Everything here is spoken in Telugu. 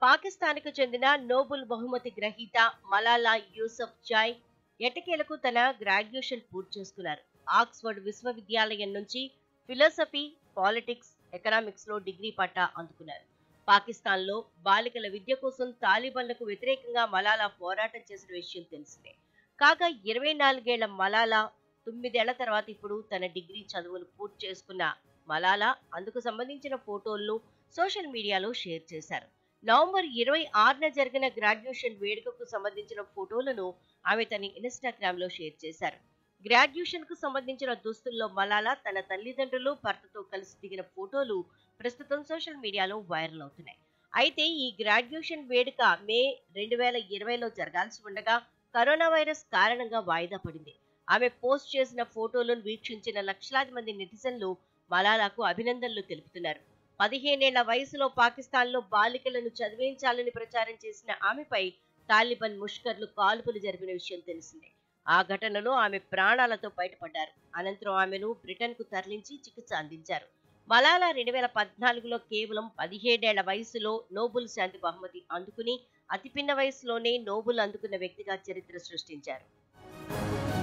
పాకిస్తాన్కు చెందిన నోబుల్ బహుమతి గ్రహీత మలాలా యూసఫ్ జాయ్ ఎటకేలకు తన గ్రాడ్యుయేషన్ పూర్తి చేసుకున్నారు ఆక్స్ఫర్డ్ విశ్వవిద్యాలయం నుంచి ఫిలాసఫీ పాలిటిక్స్ ఎకనామిక్స్ లో డిగ్రీ పట్టా అందుకున్నారు పాకిస్తాన్ లో బాలికల విద్య కోసం తాలిబాన్లకు వ్యతిరేకంగా మలాలా పోరాటం చేసిన విషయం తెలిసిందే కాగా ఇరవై నాలుగేళ్ల మలాలా తొమ్మిదేళ్ల తర్వాత ఇప్పుడు తన డిగ్రీ చదువులు పూర్తి చేసుకున్న మలాలా అందుకు సంబంధించిన ఫోటోలను సోషల్ మీడియాలో షేర్ చేశారు నవంబర్ ఇరవై ఆరున జరిగిన గ్రాడ్యుయేషన్ వేడుకకు సంబంధించిన ఫోటోలను ఆమె తన ఇన్స్టాగ్రామ్ లో షేర్ చేశారు గ్రాడ్యుయేషన్ కు సంబంధించిన దుస్తుల్లో మలాలా తన తల్లిదండ్రులు భర్తతో కలిసి దిగిన ఫోటోలు ప్రస్తుతం సోషల్ మీడియాలో వైరల్ అవుతున్నాయి అయితే ఈ గ్రాడ్యుయేషన్ వేడుక మే రెండు వేల ఇరవైలో జరగాల్సి ఉండగా కరోనా వైరస్ కారణంగా వాయిదా పడింది ఆమె పోస్ట్ చేసిన ఫోటోలను వీక్షించిన లక్షలాది మంది నెటిజన్లు మలాలాకు అభినందనలు తెలుపుతున్నారు పదిహేనేళ్ల వయసులో పాకిస్తాన్లో బాలికలను చదివించాలని ప్రచారం చేసిన ఆమెపై తాలిబాన్ ముష్కర్లు కాల్పులు జరిపిన విషయం తెలిసిందే ఆ ఘటనలో ఆమె ప్రాణాలతో బయటపడ్డారు అనంతరం ఆమెను బ్రిటన్ కు తరలించి చికిత్స అందించారు మలాలా రెండు వేల పద్నాలుగులో కేవలం పదిహేడేళ్ల వయసులో నోబుల్ శాంతి బహుమతి అందుకుని అతి పిన్న వయసులోనే నోబుల్ అందుకున్న వ్యక్తిగా చరిత్ర సృష్టించారు